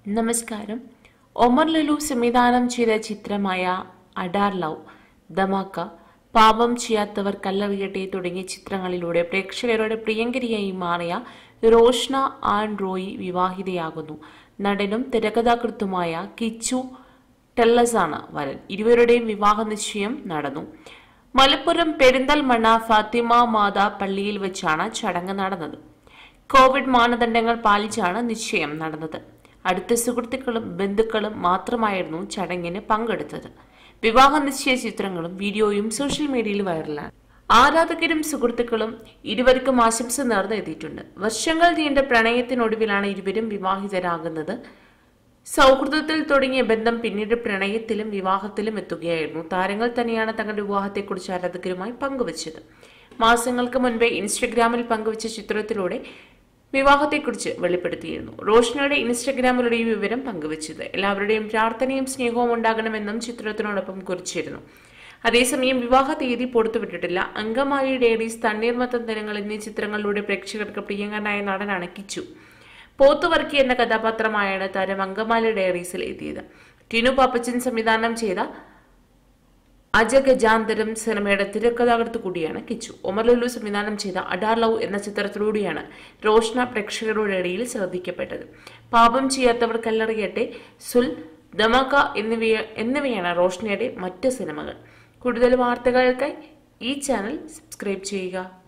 നമസ്കാരം ഒമർ ലുലു സംവിധാനം ചെയ്ത ചിത്രമായ അഡാർ ലവ് ധമാക്ക പാപം ചെയ്യാത്തവർ കല്ലെറിയട്ടെ തുടങ്ങിയ ചിത്രങ്ങളിലൂടെ പ്രേക്ഷകരുടെ പ്രിയങ്കരിയായി മാറിയ റോഷ്ന ആൻ റോയി വിവാഹിതയാകുന്നു നടനും തിരക്കഥാകൃത്തുമായ കിച്ചു ടെല്ലസാണ് വരൻ ഇരുവരുടെയും വിവാഹ നിശ്ചയം നടന്നു മലപ്പുറം പെരിന്തൽമണ്ണ ഫാത്തിമ മാതാ പള്ളിയിൽ വെച്ചാണ് ചടങ്ങ് നടന്നത് കോവിഡ് മാനദണ്ഡങ്ങൾ പാലിച്ചാണ് നിശ്ചയം നടന്നത് അടുത്ത സുഹൃത്തുക്കളും ബന്ധുക്കളും മാത്രമായിരുന്നു ചടങ്ങിന് പങ്കെടുത്തത് വിവാഹ നിശ്ചയ ചിത്രങ്ങളും വീഡിയോയും സോഷ്യൽ മീഡിയയിൽ വൈറലാണ് ആരാധകരും സുഹൃത്തുക്കളും ഇരുവർക്കും ആശംസ നേർന്നെത്തിയിട്ടുണ്ട് വർഷങ്ങൾ നീണ്ട പ്രണയത്തിനൊടുവിലാണ് ഇരുവരും വിവാഹിതരാകുന്നത് സൗഹൃദത്തിൽ തുടങ്ങിയ ബന്ധം പിന്നീട് പ്രണയത്തിലും വിവാഹത്തിലും എത്തുകയായിരുന്നു താരങ്ങൾ തന്നെയാണ് തങ്ങളുടെ വിവാഹത്തെക്കുറിച്ച് ആരാധകരുമായി പങ്കുവച്ചത് മാസങ്ങൾക്ക് മുൻപേ ഇൻസ്റ്റഗ്രാമിൽ പങ്കുവച്ച ചിത്രത്തിലൂടെ വിവാഹത്തെക്കുറിച്ച് വെളിപ്പെടുത്തിയിരുന്നു റോഷനയുടെ ഇൻസ്റ്റഗ്രാമിലൂടെ ഈ വിവരം പങ്കുവച്ചത് എല്ലാവരുടെയും പ്രാർത്ഥനയും സ്നേഹവും ഉണ്ടാകണമെന്നും ചിത്രത്തിനോടൊപ്പം കുറിച്ചിരുന്നു അതേസമയം വിവാഹ തീയതി പുറത്തുവിട്ടിട്ടില്ല അങ്കമാലി ഡേഡീസ് തണ്ണീർമത്തം ദിനങ്ങൾ എന്നീ ചിത്രങ്ങളിലൂടെ പ്രേക്ഷകർക്ക് പ്രിയങ്കരനായ നടനാണ് കിച്ചു പോത്തുവർക്കി എന്ന കഥാപാത്രമായാണ് താരം അങ്കമാലി ഡയറീസിൽ എത്തിയത് ടിനു പാപ്പച്ചൻ സംവിധാനം ചെയ്ത അജഗജാന്തരം സിനിമയുടെ തിരക്കഥാകൃത്ത് കൂടിയാണ് കിച്ചു ഒമർ ലുലു സംവിധാനം ചെയ്ത അഡാർ ലവ് എന്ന ചിത്രത്തിലൂടെയാണ് റോഷ്ന പ്രേക്ഷകരുടെ ഇടയിൽ ശ്രദ്ധിക്കപ്പെട്ടത് പാപം ചെയ്യാത്തവർ കല്ലെറിയട്ടെ സുൽ ദമാക്ക എന്നിവയ എന്നിവയാണ് റോഷ്നയുടെ മറ്റ് സിനിമകൾ കൂടുതൽ വാർത്തകൾക്കായി ഈ ചാനൽ സബ്സ്ക്രൈബ് ചെയ്യുക